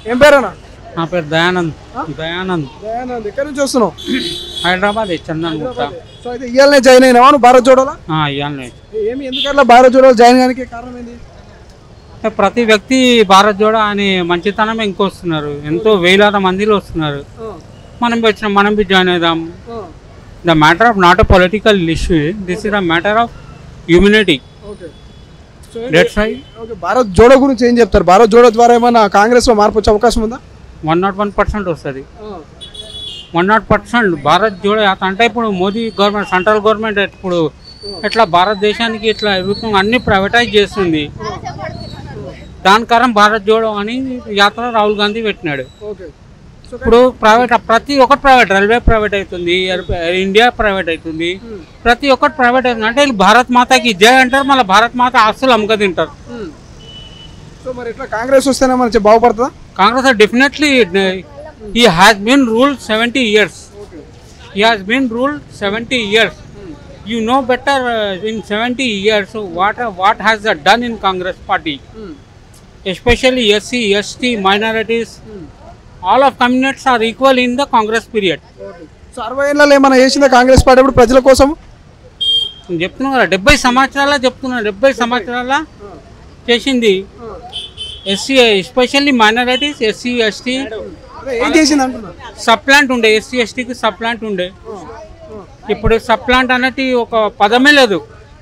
ఏం పేరేనా నా పేరు దయానంద్ దయానంద్ దయానంద్ ఎక్కడి నుంచి వస్తున్నావు హైదరాబాద్ చందన్ గుట్ట సో అయితే ఇయ్యాలనే జాయిన్ అయినావా నువ్వు భారత్ జోడోలా ఇవన్నీ ఏమి ఎందుకు అట్లా భారత్ జోడో జాయిన్ కానికి కారణం ఏంది ప్రతి వ్యక్తి భారత్ జోడో అని మంచితనం ఇంకొస్తున్నారు ఎంతో వేలాది మందిలో వస్తున్నారు మనం బి వచ్చినాం మనం బి జాయిన్ అవుదాం the matter of not a political issue this is the matter of humanity okay that's why okay Bharat Jodo గురించి ఏం చెప్తారు భారత్ జోడో ద్వారా ఏమైనా కాంగ్రెస్ లో మార్పు వచ్చే అవకాశం ఉందా వన్ నాట్ వన్ పర్సెంట్ వస్తుంది one not percent Bharat Jodo Yatra అంటే ఇప్పుడు మోదీ గవర్నమెంట్ సెంట్రల్ గవర్నమెంట్ ఇప్పుడు ఇట్లా భారతదేశానికి ఇట్లా ఎదుగుతుంది అన్ని ప్రైవేటైజ్ చేస్తుంది దాని కారణం భారత్ జోడో అని యాత్ర రాహుల్ గాంధీ పెట్టినాడు ఓకే ఇప్పుడు ప్రైవేట్ ప్రతి ఒక్కటి ప్రైవేట్ రైల్వే ప్రైవేట్ అవుతుంది ఎయిర్ ఎయిర్ ఇండియా ప్రైవేట్ అవుతుంది ప్రతి ఒక్కటి ప్రైవేట్ అవుతుంది అంటే వీళ్ళు భారత్ మాతకి జై అంటారు మళ్ళీ భారత్ మాత ఆస్తులు అమ్మక తింటారు సో మరి ఎట్లా కాంగ్రెస్ వస్తేనే మంచి బాగుపడుతుందా Congress definitely he has been rule seventy years he has been ruled 70 years you know better uh, in 70 years what what has uh, done in congress party especially sc st minorities all of communities are equal in the congress period so అరవై ఏళ్ళలో ఏమైనా చేసిందా Congress party ఇప్పుడు ప్రజల కోసం నేను చెప్తున్నా కదా డెబ్బై సంవత్సరాల చెప్తున్నా డెబ్బై సంవత్సరాల చేసింది SC especially minorities SC ST అదే ఏం చేసింది అంటున్నా సప్లాంట్ ఉండే ఎస్సీ ఎస్టీకి సప్లాంట్ ఉండే ఇప్పుడు సప్లాంట్ అనేది ఒక పదమే లేదు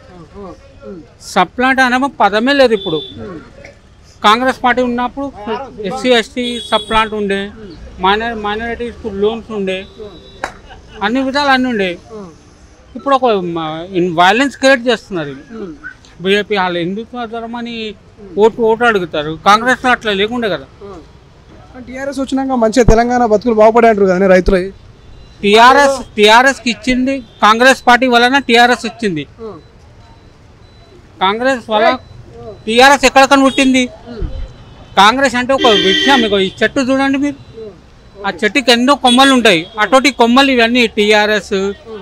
సప్లాంట్ అనే పదమే లేదు ఇప్పుడు కాంగ్రెస్ పార్టీ ఉన్నప్పుడు ఎస్సీ ఎస్టీ సప్లాంట్ ఉండే మైనర్ మైనారిటీస్ లోన్స్ ఉండే అన్ని విధాలు అన్నీ ఉండే ఇప్పుడు ఒక వైలెన్స్ క్రియేట్ చేస్తున్నారు బీజేపీ వాళ్ళు హిందుత్వ ధర్మని ఓటు ఓటు అడుగుతారు కాంగ్రెస్లో అట్లా లేకుండే కదా టీఆర్ఎస్ వచ్చినాక మంచిగా తెలంగాణ బతుకులు బాగుపడే అంటారు కదా రైతులు టిఆర్ఎస్ టిఆర్ఎస్ కి ఇచ్చింది కాంగ్రెస్ పార్టీ వలన టిఆర్ఎస్ ఇచ్చింది కాంగ్రెస్ వల్ల టిఆర్ఎస్ ఎక్కడ కనిపెట్టింది కాంగ్రెస్ అంటే ఒక విషయం మీకు ఈ చెట్టు చూడండి మీరు ఆ చెట్టుకి ఎన్నో కొమ్మలు ఉంటాయి అటువంటి కొమ్మలు ఇవన్నీ టిఆర్ఎస్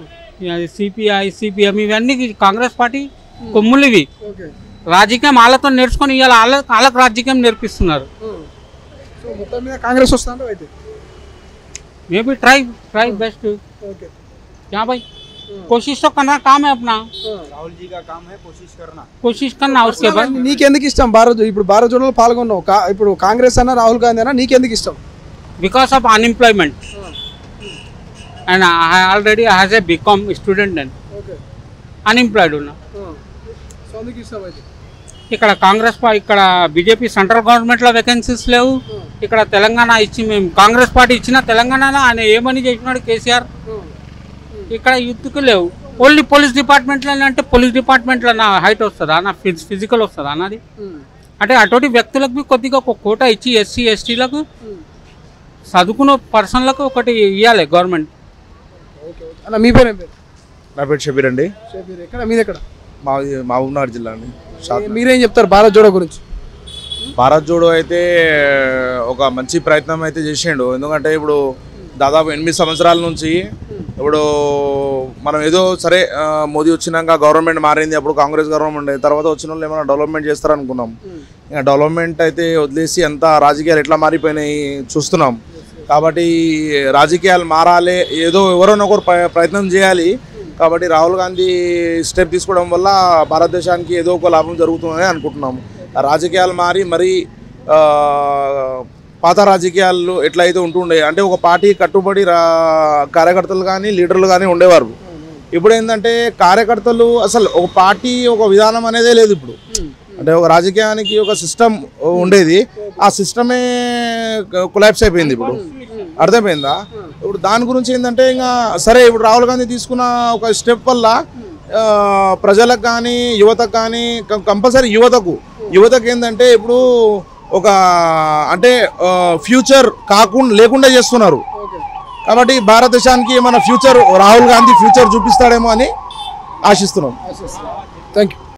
సిపిఐ సిపిఎం ఇవన్నీ కాంగ్రెస్ పార్టీ కొమ్ములు ఇవి ఓకే రాజకీయం వాళ్ళతో నేర్చుకొని ఇవాళ వాళ్ళ వాళ్ళకి రాజకీయం నేర్పిస్తున్నారు సో మొత్తం మీద కాంగ్రెస్ వస్తా అంటే అయితే maybe try try best okay क्या भाई कोशिश तो करना काम है अपना राहुल जी का काम है कोशिश करना कोशिश करना उसके बाद నీకెందుకు ఇష్టం భారత్ ఇప్పుడు భారత్ జోడోలో పాల్గొన్నావు కా- ఇప్పుడు కాంగ్రెస్ అన్న రాహుల్ గాంధీ అన్న నీకెందుకు ఇష్టం because of unemployment and I already has a become student then okay unemployed ఉన్నా సో అందుకు ఇష్టం అయితే ఇక్కడ కాంగ్రెస్ పా ఇక్కడ బీజేపీ సెంట్రల్ గవర్నమెంట్లో వేకెన్సీస్ లేవు ఇక్కడ తెలంగాణ ఇచ్చి మేము కాంగ్రెస్ పార్టీ ఇచ్చిన తెలంగాణలో ఆయన ఏమని చేసినాడు కేసీఆర్ ఇక్కడ యూత్కి లేవు ఓన్లీ పోలీస్ డిపార్ట్మెంట్లో అంటే పోలీస్ డిపార్ట్మెంట్లో నా హైట్ వస్తుందా నా ఫిజికల్ వస్తుందా అన్నది అంటే అటువంటి వ్యక్తులకు బి కొద్దిగా ఒక కోట ఇచ్చి ఎస్సీ ఎస్టీలకు చదువుకున్న పర్సన్లకు ఒకటి ఇవ్వాలి గవర్నమెంట్ ఓకే ఓకే అన్న మీ పేరు ఏం పేరు నా పేరు షబీర్ అండి షబీర్ ఎక్కడ మీది ఎక్కడ మా మహబూబ్నగర్ జిల్లా అండి షాద్ మీరేం చెప్తారు భారత్ జోడో గురించి భారత్ జోడో అయితే ఒక మంచి ప్రయత్నం అయితే చేసిండు ఎందుకంటే ఇప్పుడు దాదాపు ఎనిమిది సంవత్సరాల నుంచి ఇప్పుడు మనం ఏదో సరే ఆ, మోదీ వచ్చినాక గవర్నమెంట్ మారింది అప్పుడు కాంగ్రెస్ గవర్నమెంట్ ఉండే తర్వాత వచ్చిన వాళ్ళు ఏమైనా డెవలప్మెంట్ చేస్తారనుకున్నాం ఇంకా డెవలప్మెంట్ అయితే వదిలేసి అంతా రాజకీయాలు ఎట్లా మారిపోయినాయి చూస్తున్నాం కాబట్టి రాజకీయాలు మారాలి ఏదో ఎవరైనా ఒకరు ప్ర- ప్రయత్నం చేయాలి కాబట్టి రాహుల్ గాంధీ స్టెప్ తీసుకోవడం వల్ల భారతదేశానికి ఏదో ఒక లాభం జరుగుతుందని అనుకుంటున్నాము ఆ రాజకీయాలు మారి మరి ఆ, పాత రాజకీయాలు ఎట్లయితే ఉంటుండే అంటే ఒక పార్టీ కట్టుబడి రా కార్యకర్తలు కానీ లీడర్లు కానీ ఉండేవారు ఇప్పుడు ఏంటంటే కార్యకర్తలు అసలు ఒక పార్టీ ఒక విధానం అనేదే లేదు ఇప్పుడు అంటే ఒక రాజకీయానికి ఒక సిస్టమ్ ఉండేది ఆ సిస్టమే కొలాప్స్ అయిపోయింది ఇప్పుడు అర్థమైందా ఇప్పుడు దాని గురించి ఏంటంటే ఇంకా సరే ఇప్పుడు రాహుల్ గాంధీ తీసుకున్న ఒక స్టెప్ వల్ల ఆ, ప్రజలకు కానీ యువతకు కానీ కంపల్సరీ యువతకు యువతకు ఏంటంటే ఇప్పుడు ఒక అంటే ఫ్యూచర్ కాకుండా లేకుండా చేస్తున్నారు కాబట్టి భారతదేశానికి మన ఫ్యూచర్ రాహుల్ గాంధీ ఫ్యూచర్ చూపిస్తాడేమో అని ఆశిస్తున్నాం థ్యాంక్ యూ